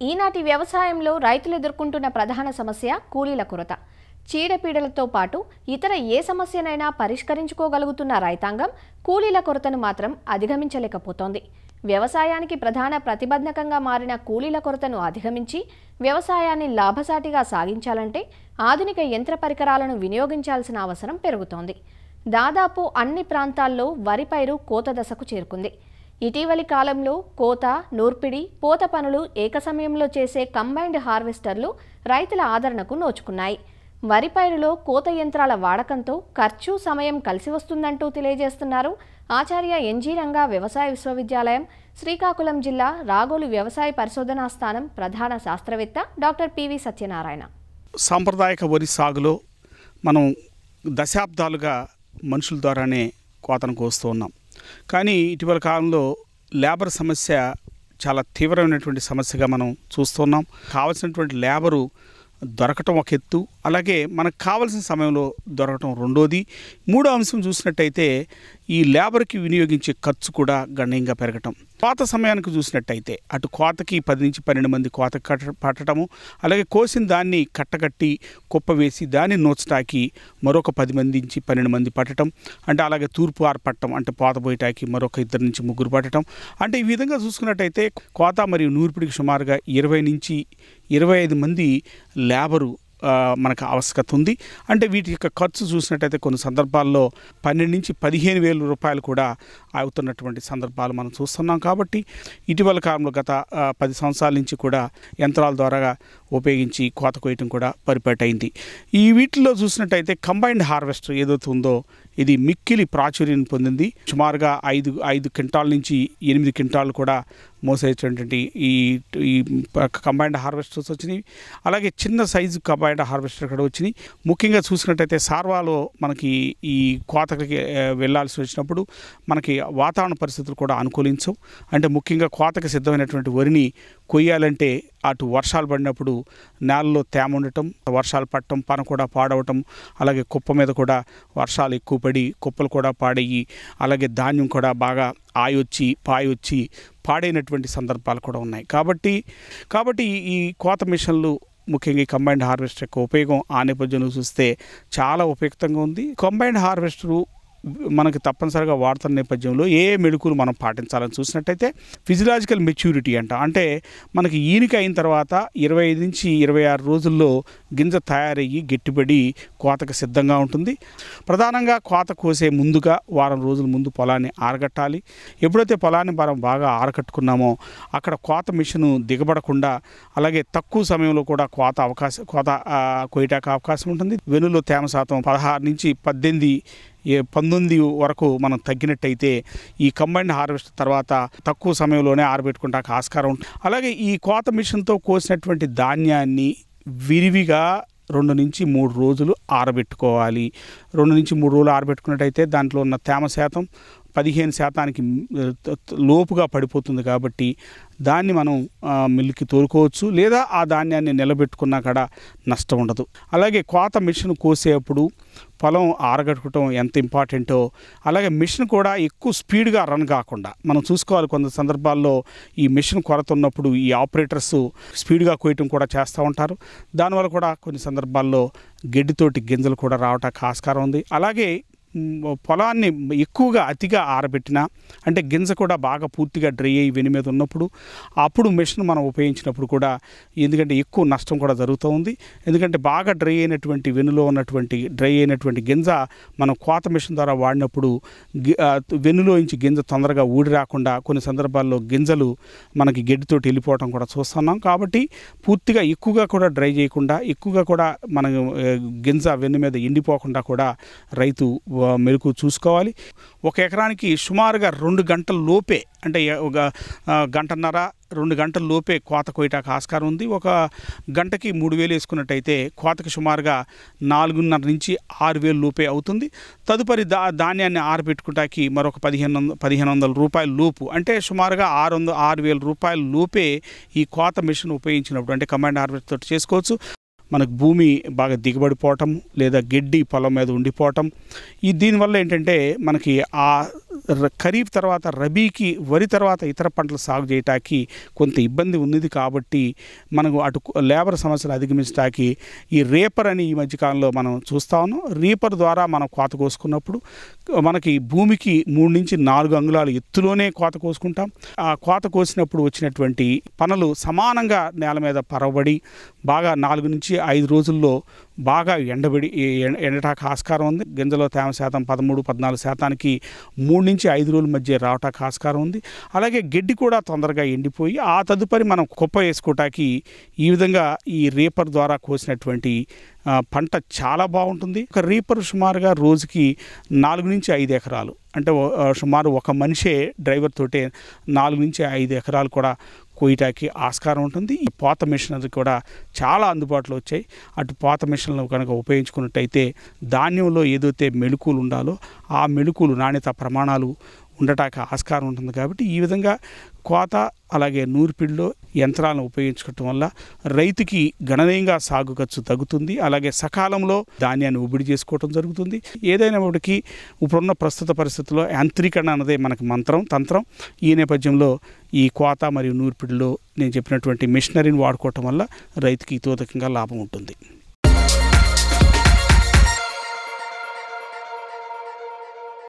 ఈనాటి వ్యవసాయంలో రైతులు ఎదుర్కొంటున్న ప్రధాన సమస్య కూలీల కొరత చీడపీడలతో పాటు ఇతర ఏ సమస్యనైనా పరిష్కరించుకోగలుగుతున్న రైతాంగం కూలీల కొరతను మాత్రం అధిగమించలేకపోతోంది వ్యవసాయానికి ప్రధాన ప్రతిబంధకంగా మారిన కూలీల కొరతను అధిగమించి వ్యవసాయాన్ని లాభసాటిగా సాగించాలంటే ఆధునిక యంత్ర పరికరాలను వినియోగించాల్సిన అవసరం పెరుగుతోంది దాదాపు అన్ని ప్రాంతాల్లో వరి పైరు కోత దశకు చేరుకుంది ఇటీవలి కాలంలో కోత నూర్పిడి పోత పనులు ఏక సమయంలో చేసే కంబైన్డ్ హార్వెస్టర్లు రైతుల ఆదరణకు నోచుకున్నాయి వరి పైరులో కోత యంత్రాల వాడకంతో ఖర్చు సమయం కలిసి వస్తుందంటూ తెలియజేస్తున్నారు ఆచార్య ఎన్జీ రంగా వ్యవసాయ విశ్వవిద్యాలయం శ్రీకాకుళం జిల్లా రాగోలు వ్యవసాయ పరిశోధనా స్థానం ప్రధాన శాస్త్రవేత్త డాక్టర్ పివి సత్యనారాయణ సాంప్రదాయక వరి సాగులో మనం దశాబ్దాలుగా మనుషుల ద్వారానే కోతను కోస్తూ ఉన్నాం కానీ ఇటీవల కాలంలో లేబర్ సమస్య చాలా తీవ్రమైనటువంటి సమస్యగా మనం చూస్తున్నాం కావలసినటువంటి లేబరు దొరకటం ఒక ఎత్తు అలాగే మనకు కావలసిన సమయంలో దొరకటం రెండోది మూడో అంశం చూసినట్టయితే ఈ లేబర్కి వినియోగించే ఖర్చు కూడా గణనీయంగా పెరగటం కోత సమయానికి చూసినట్టయితే అటు కోతకి పది నుంచి పన్నెండు మంది కోత కట్ట పట్టడము అలాగే కోసిన దాన్ని కట్టకట్టి కుప్ప వేసి దాన్ని నోచటాకి మరొక పది మంది నుంచి పన్నెండు మంది పట్టడం అంటే అలాగే తూర్పు ఆరు పట్టడం అంటే పోత పోయటానికి మరొక ఇద్దరు నుంచి ముగ్గురు పట్టడం అంటే ఈ విధంగా చూసుకున్నట్టయితే కోత మరియు నూర్పిడికి సుమారుగా ఇరవై నుంచి ఇరవై ఐదు మంది లేబరు ఆ, మనకు ఆవశ్యకత ఉంది అంటే వీటి యొక్క ఖర్చు చూసినట్టయితే కొన్ని సందర్భాల్లో పన్నెండు నుంచి పదిహేను వేల రూపాయలు కూడా అవుతున్నటువంటి సందర్భాలు మనం చూస్తున్నాం కాబట్టి ఇటీవల కాలంలో గత ఆ, పది సంవత్సరాల నుంచి కూడా యంత్రాల ద్వారా ఉపయోగించి కోత కోయటం కూడా పరిపాటైంది ఈ వీటిలో చూసినట్టయితే కంబైన్డ్ హార్వెస్టర్ ఏదైతే ఉందో ఇది మిక్కిలి ప్రాచుర్యం పొందింది సుమారుగా ఐదు ఐదు క్వింటాల నుంచి ఎనిమిది క్వింటాలు కూడా మోసేటువంటి ఈ ఈ కంబైన్డ్ హార్వెస్టర్స్ వచ్చినాయి అలాగే చిన్న సైజు కంబైన్డ్ హార్వెస్టర్ కూడా వచ్చినాయి ముఖ్యంగా చూసినట్టయితే సార్వాలో మనకి ఈ కోతకి ఆ, వెళ్ళాల్సి వచ్చినప్పుడు మనకి వాతావరణ పరిస్థితులు కూడా అనుకూలించవు అంటే ముఖ్యంగా కోతకి సిద్ధమైనటువంటి వరిని కొయ్యాలంటే అటు వర్షాలు పడినప్పుడు నేలలో తేమ ఉండటం వర్షాలు పడటం పన కూడా పాడవటం అలాగే కుప్ప మీద కూడా వర్షాలు ఎక్కువ పడి కుప్పలు కూడా పాడయ్యి అలాగే ధాన్యం కూడా బాగా ఆయొచ్చి పాయొచ్చి పాడైనటువంటి సందర్భాలు కూడా ఉన్నాయి కాబట్టి కాబట్టి ఈ- ఈ కోత మిషన్లు ముఖ్యంగా ఈ కంబైన్డ్ హార్వెస్టర్ యొక్క ఉపయోగం ఆ నేపథ్యంలో చూస్తే చాలా ఉపయుక్తంగా ఉంది కంబైన్డ్ హార్వెస్టరు మనకి తప్పనిసరిగా వాడుతున్న నేపథ్యంలో ఏ ఏ మెళుకులు మనం పాటించాలని చూసినట్టయితే ఫిజియలాజికల్ మెచ్యూరిటీ అంట అంటే మనకి ఈనిక అయిన తర్వాత ఇరవై ఐదు నుంచి ఇరవై ఆరు రోజుల్లో గింజ తయారయ్యి గట్టిపడి కోతకు సిద్ధంగా ఉంటుంది ప్రధానంగా కోత కోసే ముందుగా వారం రోజుల ముందు పొలాన్ని ఆరగట్టాలి ఎప్పుడైతే పొలాన్ని మనం బాగా ఆరకట్టుకున్నామో అక్కడ కోత మిషను దిగబడకుండా అలాగే తక్కువ సమయంలో కూడా కోత అవకాశం కోత ఆ, కోయటానికి అవకాశం ఉంటుంది వెనులో తేమ శాతం పదహారు నుంచి పద్దెనిమిది ఏ పంతొమ్మిది వరకు మనం తగ్గినట్టయితే ఈ కంబైన్డ్ హార్వెస్ట్ తర్వాత తక్కువ సమయంలోనే ఆరబెట్టుకుంటానికి ఆస్కారం ఉంటుంది అలాగే ఈ కోత మిషన్తో కోసినటువంటి ధాన్యాన్ని విరివిగా రెండు నుంచి మూడు రోజులు ఆరబెట్టుకోవాలి రెండు నుంచి మూడు రోజులు ఆరబెట్టుకున్నట్టయితే దాంట్లో ఉన్న తేమ శాతం పదిహేను శాతానికి మ్, త- త- లోపుగా పడిపోతుంది కాబట్టి దాన్ని మనం ఆ, మిల్లుకి తోలుకోవచ్చు లేదా ఆ ధాన్యాన్ని నిలబెట్టుకున్నా కూడా నష్టం ఉండదు అలాగే కోత మిషన్ కోసేటప్పుడు పొలం ఆరగట్టుకోవటం ఎంత ఇంపార్టెంటో అలాగే మిషన్ కూడా ఎక్కువ స్పీడ్గా రన్ కాకుండా మనం చూసుకోవాలి కొంత సందర్భాల్లో ఈ మిషన్ కొరత ఉన్నప్పుడు ఈ ఆపరేటర్స్ స్పీడ్గా కోయటం కూడా చేస్తూ ఉంటారు దానివల్ల కూడా కొన్ని సందర్భాల్లో గడ్డితోటి గింజలు కూడా రావటానికి ఆస్కారం ఉంది అలాగే మ్, పొలాన్ని ఎక్కువగా అతిగా ఆరబెట్టినా అంటే గింజ కూడా బాగా పూర్తిగా డ్రై అయ్యి వెని మీద ఉన్నప్పుడు అప్పుడు మిషన్ మనం ఉపయోగించినప్పుడు కూడా ఎందుకంటే ఎక్కువ నష్టం కూడా జరుగుతూ ఉంది ఎందుకంటే బాగా డ్రై అయినటువంటి వెనులో ఉన్నటువంటి డ్రై అయినటువంటి గింజ మనం కోత మిషన్ ద్వారా వాడినప్పుడు గి- ఆ, వెన్నులో నుంచి గింజ తొందరగా ఊడి రాకుండా కొన్ని సందర్భాల్లో గింజలు మనకి గడ్డితోటి వెళ్ళిపోవడం కూడా చూస్తున్నాం కాబట్టి పూర్తిగా ఎక్కువగా కూడా డ్రై చేయకుండా ఎక్కువగా కూడా మన ఆ, గింజ వెన్ను మీద ఎండిపోకుండా కూడా రైతు ఆ, మెలకు చూసుకోవాలి ఒక ఎకరానికి సుమారుగా రెండు గంటల లోపే అంటే ఎ- ఒక ఆ, గంటన్నర రెండు గంటల లోపే కోత కోయటానికి ఆస్కారం ఉంది ఒక గంటకి మూడు వేలు వేసుకున్నట్టయితే కోతకి సుమారుగా నాలుగున్నర నుంచి ఆరు వేలు లోపే అవుతుంది తదుపరి దా ధాన్యాన్ని ఆరబెట్టుకుంటాకి మరొక పదిహేను వంద పదిహేను వందల రూపాయల లోపు అంటే సుమారుగా ఆరు వందల ఆరు వేల రూపాయల లోపే ఈ కోత మిషన్ ఉపయోగించినప్పుడు అంటే కమాండ్ హార్వెస్ట్ తోటి చేసుకోవచ్చు మనకు భూమి బాగా దిగబడిపోవటం లేదా గడ్డి పొలం మీద ఉండిపోవటం ఈ దీనివల్ల ఏంటంటే మనకి ఆ ర- ఖరీఫ్ తర్వాత రబీకి వరి తర్వాత ఇతర పంటలు సాగు చేయటానికి కొంత ఇబ్బంది ఉన్నది కాబట్టి మనకు అటు లేబర్ సమస్యలు అధిగమించడానికి ఈ రేపర్ అని ఈ మధ్యకాలంలో మనం చూస్తా ఉన్నాం రీపర్ ద్వారా మనం కోత కోసుకున్నప్పుడు మనకి భూమికి మూడు నుంచి నాలుగు అంగుళాలు ఎత్తులోనే కోత కోసుకుంటాం ఆ కోత కోసినప్పుడు వచ్చినటువంటి పనులు సమానంగా నేల మీద పరవబడి బాగా నాలుగు నుంచి ఐదు రోజుల్లో బాగా ఎండబడి ఎ- ఎండటానికి ఆస్కారం ఉంది గింజలో తేమ శాతం పదమూడు పద్నాలుగు శాతానికి మూడు నుంచి ఐదు రోజుల మధ్య రావటానికి ఆస్కారం ఉంది అలాగే గడ్డి కూడా తొందరగా ఎండిపోయి ఆ తదుపరి మనం కుప్ప వేసుకోవటానికి ఈ విధంగా ఈ రీపర్ ద్వారా కోసినటువంటి ఆ, పంట చాలా బాగుంటుంది ఒక రీపర్ సుమారుగా రోజుకి నాలుగు నుంచి ఐదు ఎకరాలు అంటే ఓ- ఆ, సుమారు ఒక మనిషే డ్రైవర్ తోటే నాలుగు నుంచి ఐదు ఎకరాలు కూడా కోయటానికి ఆస్కారం ఉంటుంది ఈ పోత మిషనరీ కూడా చాలా అందుబాటులో వచ్చాయి అటు పోత మిషన్లు కనుక ఉపయోగించుకున్నట్టయితే ధాన్యంలో ఏదైతే మెళుకులు ఉండాలో ఆ మెళుకులు నాణ్యత ప్రమాణాలు ఉండటానికి ఆస్కారం ఉంటుంది కాబట్టి ఈ విధంగా కోత అలాగే నూర్పిడిలో యంత్రాలను ఉపయోగించుకోవటం వల్ల రైతుకి గణనీయంగా సాగు ఖర్చు తగ్గుతుంది అలాగే సకాలంలో ధాన్యాన్ని ఉబిడి చేసుకోవటం జరుగుతుంది ఏదైనప్పటికీ ఇప్పుడున్న ప్రస్తుత పరిస్థితుల్లో యాంత్రీకరణ అన్నదే మనకి మంత్రం తంత్రం ఈ నేపథ్యంలో ఈ కోత మరియు నూర్పిడిలో నేను చెప్పినటువంటి మిషనరీని వాడుకోవటం వల్ల రైతుకి ఇతోదకంగా లాభం ఉంటుంది